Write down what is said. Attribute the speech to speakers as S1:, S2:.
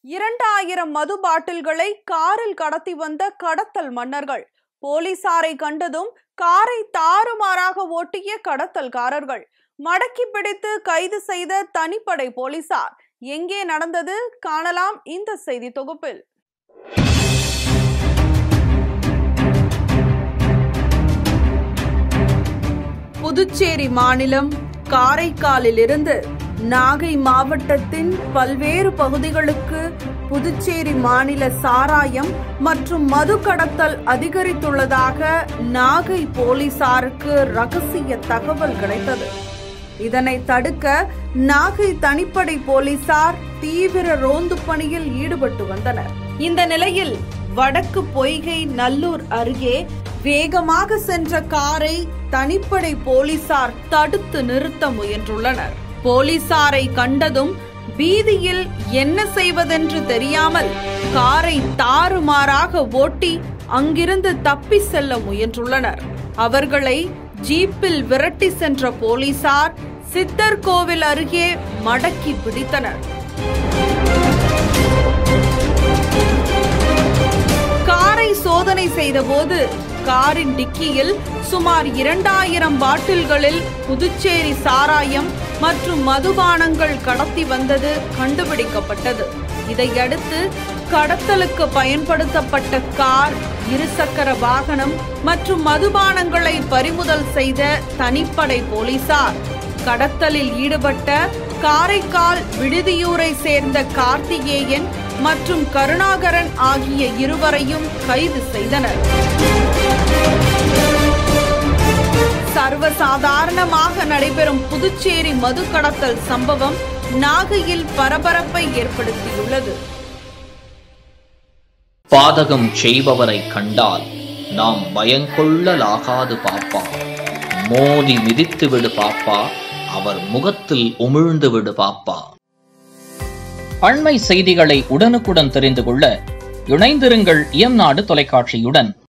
S1: இரண்டாயிரம் மது பாட்டில்களை காரில் கடத்தி வந்த கடத்தல் மன்னர்கள் போலீசாரை கண்டதும் காரை தாறுமாறாக ஓட்டிய கடத்தல்காரர்கள் மடக்கி பிடித்து கைது செய்த தனிப்படை போலீசார் எங்கே நடந்தது காணலாம் இந்த செய்தி தொகுப்பில் புதுச்சேரி மாநிலம் காரைக்காலிலிருந்து நாகை மாவட்டத்தின் பல்வேறு பகுதிகளுக்கு புதுச்சேரி மாநில சாராயம் மற்றும் மது கடத்தல் அதிகரித்துள்ளதாக நாகை போலீசாருக்கு ரகசிய தகவல் கிடைத்தது இதனை தடுக்க நாகை தனிப்படை போலீசார் தீவிர ரோந்து பணியில் ஈடுபட்டு வந்தனர் இந்த நிலையில் வடக்கு பொய்கை நல்லூர் அருகே வேகமாக சென்ற காரை தனிப்படை போலீசார் தடுத்து நிறுத்த முயன்றுள்ளனர் போலீசாரை கண்டதும் பீதியில் என்ன செய்வதென்று தெரியாமல் காரை தாறுமாறாக ஓட்டி அங்கிருந்து தப்பி செல்ல முயன்றுள்ளனர் அவர்களை ஜீப்பில் விரட்டி சென்ற போலீசார் சித்தர் கோவில் அருகே மடக்கி பிடித்தனர் காரை சோதனை செய்தபோது காரின் டிக்கியில் சுமார் இரண்டாயிரம் பாட்டில்களில் புதுச்சேரி சாராயம் மற்றும் மதுபானங்கள் கடத்தி வந்தது கண்டுபிடிக்கப்பட்டது இதையடுத்து கடத்தலுக்கு பயன்படுத்தப்பட்ட கார் இருசக்கர வாகனம் மற்றும் மதுபானங்களை பறிமுதல் செய்த தனிப்படை போலீசார் கடத்தலில் ஈடுபட்ட காரைக்கால் விடுதியூரை சேர்ந்த கார்த்திகேயன் மற்றும் கருணாகரன் ஆகிய இருவரையும் கைது செய்தனர் சர்வசாதாரணமாக நடைபெறும் புதுச்சேரி மது கடத்தல் சம்பவம் நாகையில் பரபரப்பை ஏற்படுத்தியுள்ளது
S2: பாதகம் செய்பவரை கண்டால் நாம் பயங்கொள்ளலாகாது பாப்பா மோதி மிதித்து விடு பாப்பா அவர் முகத்தில் உமிழ்ந்து விடு பாப்பா அண்மை செய்திகளை உடனுக்குடன் தெரிந்து கொள்ள இணைந்திருங்கள் இயம்நாடு தொலைக்காட்சியுடன்